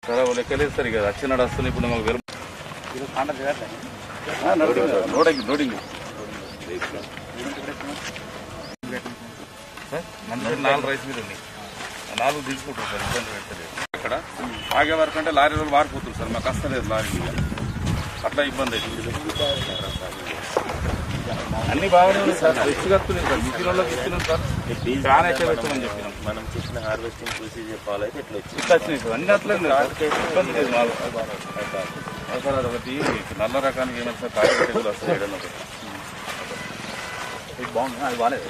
సరే వాళ్ళు లెక్కలేదు సార్ ఇక వచ్చినాడు వస్తుంది ఇప్పుడు మాకు వెరు లోడింగ్ లోడింగ్ సార్ మన నాలుగు రైస్ మీద ఉన్నాయి ఆ నాలుగు తీసుకుంటారు సార్ ఇబ్బంది పెట్టలేదు అక్కడ ఆగే వరకు అంటే లారీ రోజులు మారిపోతుంది సార్ మాకు వస్తలేదు లారీ మీద అట్లా ఇబ్బంది అవుతుంది అన్ని బాగానే ఉన్నాయి సార్ రిచ్ కడుతున్నాయి సార్ మిషన్ వాళ్ళకి ఇస్తున్నాం సార్ చాలా ఎక్కువ పెట్టమని చెప్పినాం మనం చేసిన హార్వెస్టింగ్ ప్రొసీజర్ ఫాలో అయితే ఇట్లా వచ్చింది ఇట్లా వచ్చినాయి సార్ అన్ని అట్లే ఉన్నాయి సార్ ఇబ్బంది లేదు మాకు సార్ అదొకటి నల్ల రకానికి ఏమైనా సార్ కాయ పెట్టేది వస్తాయి ఏడన్నా ఒకటి ఇది బాగుంది అది బాగాలేదు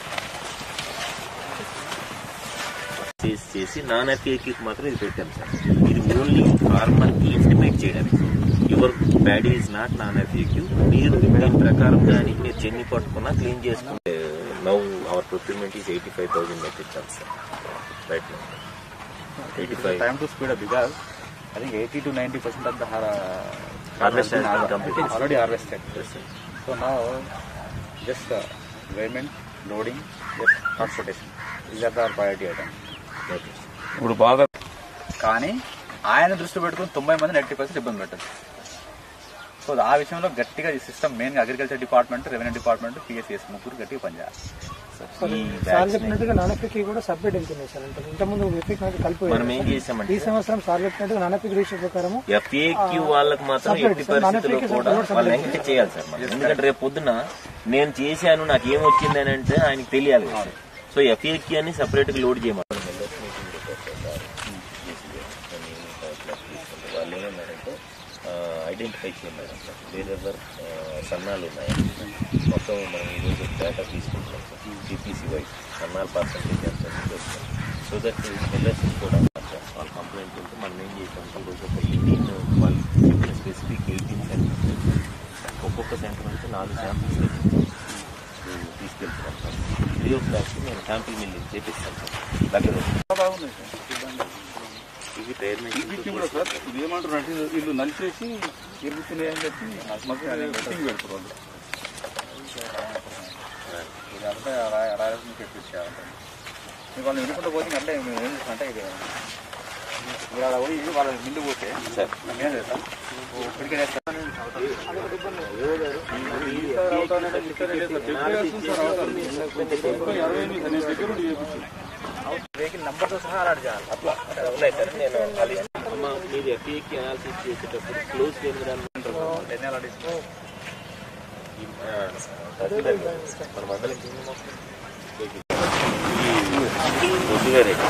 చేసి చేసి నాన్ ఎఫ్ఏకి మాత్రం ఇది పెట్టాం సార్ ఇది ఓన్లీ ఫార్మర్ కి ఎస్టిమేట్ చేయడానికి your body is not non FAQ మీరు దీని ప్రకారం కానీ మీరు చెన్ని పట్టుకున్నా క్లీన్ చేసుకుంటే now our procurement is eighty five thousand metric tons sir right eighty five time to speed up because I think 80 to 90 percent of the har- Harvest has has been been completed. already harvested. So now just uh, weighment, loading, just transportation. These are the priority items. ఇప్పుడు బాగా కానీ ఆయన దృష్టి పెట్టుకుని తొంభై మంది eighty percent ఇబ్బంది పెట్టదు సో ఆ విషయంలో గట్టిగా ఈ system main agriculture department revenue department PSCS ముగ్గురు గట్టిగా పనిచేయాలి ఈ సార్ batch ని- చెప్పినట్టుగా నానపికి కూడా సపరేట్ వెళ్తున్నాయి సార్ అంటే ఇంతకుముందు ఎపిక్ నాకు కలిపి మనం ఏం చేసామంటే ఈ సంవత్సరం సార్ చెప్పినట్టుగా నానపిక్ రిజిస్టర్ ప్రకారం ఎఫ్ఏక్యూ వాళ్ళకి మాత్రం Separate, ఎట్టి sir. పరిస్థితుల్లో Non-FAQ కూడా separate వాళ్ళు separate. ఎంకరేజ్ చేయాలి సార్ మనం. ఎందుకంటే రేపు పొద్దున నేను చేశాను నాకు ఏం వచ్చింది అని అంటే ఆయనకి తెలియాలి కదా సార్. సో ఎఫ్ఏక్యూ అని సపరేట్ గా లోడ్ చేయమని వాళ్ళు ఏమన్నారంటే ఐడెంటిఫై చేయమన్నారు సార్ వేరెవర్ సన్నాలు ఉన్నాయి మొత్తం మనం ఈరోజు డేటా తీసుకుంటున్నాం సార్ టీపీసీ వైజ్ సన్నాల పర్సంటేజ్ ఎంత ఉంది వస్తుంది సో దట్ మిల్లర్స్ కూడా సార్ వాళ్ళ కంప్లైంట్ ఉంటే మనం ఏం చేసాం ఈ రోజు ఒక ఎయిటీన్ వాళ్ళు చెప్పిన స్పెసిఫిక్ ఎయిటీన్ సెంటర్స్ ఒక్కొక్క సెంటర్ నుంచి నాలుగు శాంపిల్స్ తీసుకెళ్తున్నాం సార్ త్రీ ఓ క్లాక్కి నేను శాంపిల్ మిల్లింగ్ చేపిస్తాను సార్ దగ్గర బాగున్నాయి సార్ ఇవి టైర్ ఇది కూడా సార్ ఇది ఏమంటారు అంటే వీళ్ళు నలిచేసి ఇరుగుతున్నాయి అని చెప్పి మాకు కటింగ్ పెడతారు వాళ్ళు ఇదంతా రా- రాయలసీమ తెప్పించారు మీకు వాళ్ళు వినుకుంటూ పోతే అంటే మేము ఏం చేస్తాం అంటే ఇది ఇక్కడ పోయి వాళ్ళ మిల్లు పోతే సార్ ఏం చేస్తాం ఇక్కడికి వేస్తాం వెహికల్ నెంబర్తో సహా అలాంటి చేయాలి అట్లా ఉన్నాయి సార్ నేను అది అమ్మ మీరు ఎఫ్ఏకి అనాలిసిస్ చేసేటప్పుడు క్లోజ్ చేయడానికి ఎన్ని అలాంటి మన మండలం కొద్దిగా రేట్